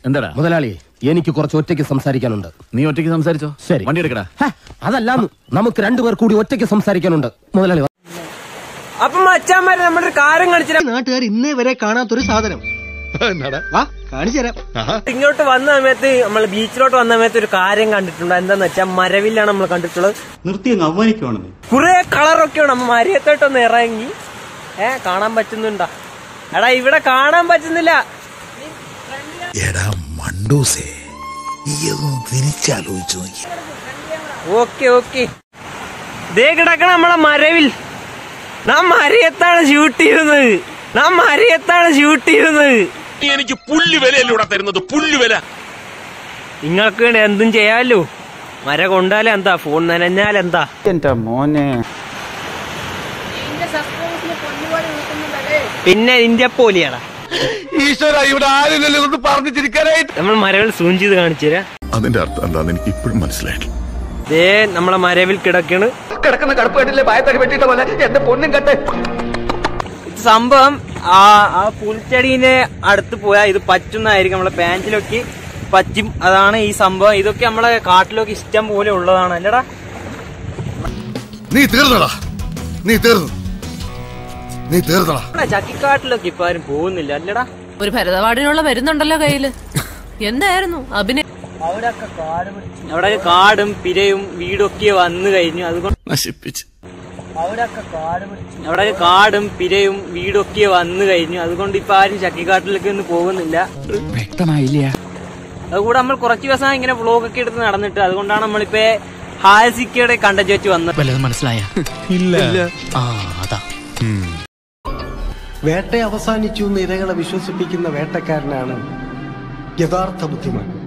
എന്താടാ മുതലാളി എനിക്ക് കുറച്ച് ഒറ്റയ്ക്ക് സംസാരിക്കാനുണ്ട് നീ ഒറ്റയ്ക്ക് സംസാരിച്ചോ ശരി. വണ്ടി എടുക്കടാ ഹ, അതല്ലാന്ന് നമുക്ക് രണ്ടുപേർ കൂടി ഒറ്റയ്ക്ക് സംസാരിക്കാനുണ്ട് മുതലാളി അപ്പൊ മച്ചാന്മാരെ നമ്മുടെ ഒരു കാര്യം കാണിച്ചു നാട്ടുകാർ ഇന്നേ വരെ കാണാത്തൊരു സാധനം വാ കാണിച്ചു തരാം ഇങ്ങോട്ട് വന്ന സമയത്ത് നമ്മൾ ബീച്ചിലോട്ട് വന്ന സമയത്ത് ഒരു കാര്യം കണ്ടിട്ടുണ്ട് എന്താന്ന് വെച്ചാൽ മരവില്ലാണ് നമ്മൾ കണ്ടിട്ടുള്ളത് നിർത്തി അങ്ങ് അവമാനിക്കുവാണെന്ന് കുറെ കളറൊക്കെയാണ് നമ്മ മരിയത്തോട്ടൊന്ന് ഇറങ്ങി ഏ കാണാൻ പറ്റുന്നുണ്ടാ എടാ ഇവിടെ കാണാൻ പറ്റുന്നില്ല എടാ മണ്ടൂസേ നീ ഒന്ന് തിരിച്ചാലോചിച്ചു നോക്കി ഓക്കെ ഓക്കെ ദേ കിടക്കണ നമ്മളെ മരവിൽ നാം മരയത്താണ് ഷൂട്ട് ചെയ്യുന്നത് നാം മരയത്താണ് ഷൂട്ട് ചെയ്യുന്നത് എനിക്ക് പുല്ല് വിലയല്ലൂടെ തരുന്നത് പുല്ല് വില നിങ്ങൾക്ക് വേണ്ടി എന്തും ചെയ്യാമല്ലോ മര കൊണ്ടാലും എന്താ ഫോൺ നനഞ്ഞാൽ എന്താ എന്റെ മോനെ പിന്നെ ഇന്ത്യ പോലെയാടാ ഈശ്വര ഇവിടെ ആരില്ലല്ലോ ഒന്ന് പറഞ്ഞു ചിരിക്കാനായിട്ട് നമ്മൾ മരവിൽ സൂം ചെയ്ത് കാണിച്ചു തരാം അതിന്റെ അർത്ഥം എന്താന്ന് എനിക്ക് ഇപ്പോഴും മനസ്സിലായിട്ടില്ല ദേ നമ്മളെ മരവിൽ കിടക്കണ് കിടക്കുന്ന കടുപ്പ് കണ്ടില്ലേ ഭയത്തൊക്കെ വെട്ടിട്ട പോലെ എന്റെ പൊന്നും കട്ടെ ഇത് സംഭവം ആ ആ പുൽച്ചെടീനെ അടുത്ത് പോയാൽ ഇത് പറ്റുന്നതായിരിക്കും നമ്മളെ പാൻറ്റിലൊക്കെ പറ്റും അതാണ് ഈ സംഭവം ഇതൊക്കെ നമ്മളെ കാട്ടിലൊക്കെ ഇഷ്ടം പോലെ ഉള്ളതാണ് അല്ലടാ നീ തീർന്നടാ നീ തീർന്നു നീ തീർന്നടാ നമ്മളെ ചക്കിക്കാട്ടിലൊക്കെ ഇപ്പൊ ആരും പോകുന്നില്ല അല്ലടാ ഒരു ഭരതവാടിനുള്ള വരുന്നുണ്ടല്ലോ കയ്യില് എന്തായിരുന്നു അഭിനയ അവിടെയൊക്കെ കാട് അവിടെ കാടും പിരയും വീടൊക്കെ വന്നു കഴിഞ്ഞു അതുകൊണ്ട് നശിപ്പിച്ച് അവിടെയൊക്കെ കാട് അവിടെ കാടും പിരയും വീടൊക്കെ വന്നു കഴിഞ്ഞു അതുകൊണ്ട് ഇപ്പൊ ആരും ചക്കിക്കാട്ടിലേക്ക് ഒന്നും പോകുന്നില്ല വ്യക്തമായില്ല അതുകൂടെ നമ്മൾ കുറച്ച് ദിവസം ഇങ്ങനെ വ്ളോഗ് ഒക്കെ എടുത്ത് നടന്നിട്ട് അതുകൊണ്ടാണ് നമ്മളിപ്പോ ഹാസിക്കയുടെ കണ്ടന്റ് വെച്ച് വന്നത് വല്ലതും മനസ്സിലായ ഇല്ല ആ അതാ വേട്ട അവസാനിച്ചു എന്ന് ഇരകളെ വിശ്വസിപ്പിക്കുന്ന വേട്ടക്കാരനാണ് യഥാർത്ഥ ബുദ്ധിമാൻ